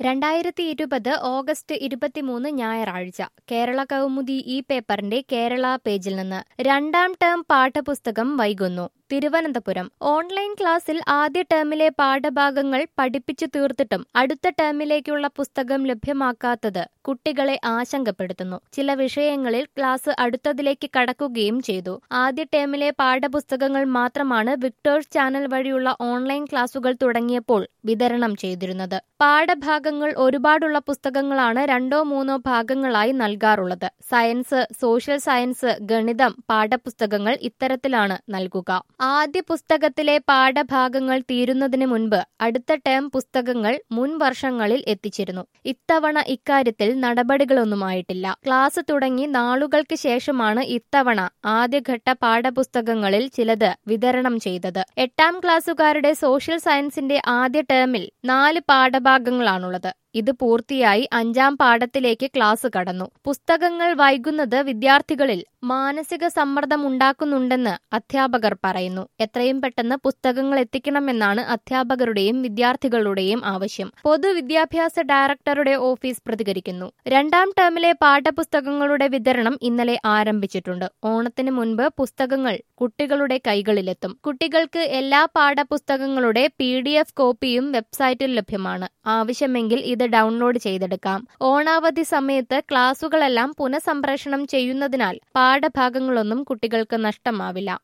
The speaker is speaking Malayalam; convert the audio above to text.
രണ്ടായിരത്തി ഇരുപത് ഓഗസ്റ്റ് ഇരുപത്തിമൂന്ന് ഞായറാഴ്ച കേരള കൗമുദി ഈ പേപ്പറിന്റെ കേരള പേജിൽ നിന്ന് രണ്ടാം ടേം പാഠപുസ്തകം വൈകുന്നു തിരുവനന്തപുരം ഓൺലൈൻ ക്ലാസ്സിൽ ആദ്യ ടേമിലെ പാഠഭാഗങ്ങൾ പഠിപ്പിച്ചു തീർത്തിട്ടും അടുത്ത ടേമിലേക്കുള്ള പുസ്തകം ലഭ്യമാക്കാത്തത് കുട്ടികളെ ആശങ്കപ്പെടുത്തുന്നു ചില വിഷയങ്ങളിൽ ക്ലാസ് അടുത്തതിലേക്ക് കടക്കുകയും ചെയ്തു ആദ്യ ടേമിലെ പാഠപുസ്തകങ്ങൾ മാത്രമാണ് വിക്ടേഴ്സ് ചാനൽ വഴിയുള്ള ഓൺലൈൻ ക്ലാസുകൾ തുടങ്ങിയപ്പോൾ വിതരണം ചെയ്തിരുന്നത് പാഠഭാഗങ്ങൾ ഒരുപാടുള്ള പുസ്തകങ്ങളാണ് രണ്ടോ മൂന്നോ ഭാഗങ്ങളായി നൽകാറുള്ളത് സയൻസ് സോഷ്യൽ സയൻസ് ഗണിതം പാഠപുസ്തകങ്ങൾ ഇത്തരത്തിലാണ് നൽകുക ആദ്യ പുസ്തകത്തിലെ പാഠഭാഗങ്ങൾ തീരുന്നതിന് മുൻപ് അടുത്ത ടേം പുസ്തകങ്ങൾ മുൻ വർഷങ്ങളിൽ എത്തിച്ചിരുന്നു ഇത്തവണ ഇക്കാര്യത്തിൽ നടപടികളൊന്നുമായിട്ടില്ല ക്ലാസ് തുടങ്ങി നാളുകൾക്ക് ശേഷമാണ് ഇത്തവണ ആദ്യഘട്ട പാഠപുസ്തകങ്ങളിൽ ചിലത് വിതരണം ചെയ്തത് എട്ടാം ക്ലാസ്സുകാരുടെ സോഷ്യൽ സയൻസിന്റെ ആദ്യ ടേമിൽ നാല് പാഠഭാഗങ്ങളാണുള്ളത് ഇത് പൂർത്തിയായി അഞ്ചാം പാഠത്തിലേക്ക് ക്ലാസ് കടന്നു പുസ്തകങ്ങൾ വൈകുന്നത് വിദ്യാർത്ഥികളിൽ മാനസിക സമ്മർദ്ദം ഉണ്ടാക്കുന്നുണ്ടെന്ന് അധ്യാപകർ പറയുന്നു എത്രയും പെട്ടെന്ന് പുസ്തകങ്ങൾ എത്തിക്കണമെന്നാണ് അധ്യാപകരുടെയും വിദ്യാർത്ഥികളുടെയും ആവശ്യം പൊതുവിദ്യാഭ്യാസ ഡയറക്ടറുടെ ഓഫീസ് പ്രതികരിക്കുന്നു രണ്ടാം ടേമിലെ പാഠപുസ്തകങ്ങളുടെ വിതരണം ഇന്നലെ ആരംഭിച്ചിട്ടുണ്ട് ഓണത്തിന് മുൻപ് പുസ്തകങ്ങൾ കുട്ടികളുടെ കൈകളിലെത്തും കുട്ടികൾക്ക് എല്ലാ പാഠപുസ്തകങ്ങളുടെ പി കോപ്പിയും വെബ്സൈറ്റിൽ ലഭ്യമാണ് ആവശ്യമെങ്കിൽ ഇത് ഡൗൺലോഡ് ചെയ്തെടുക്കാം ഓണാവധി സമയത്ത് ക്ലാസുകളെല്ലാം പുനഃസംപ്രേഷണം ചെയ്യുന്നതിനാൽ പാഠഭാഗങ്ങളൊന്നും കുട്ടികൾക്ക് നഷ്ടമാവില്ല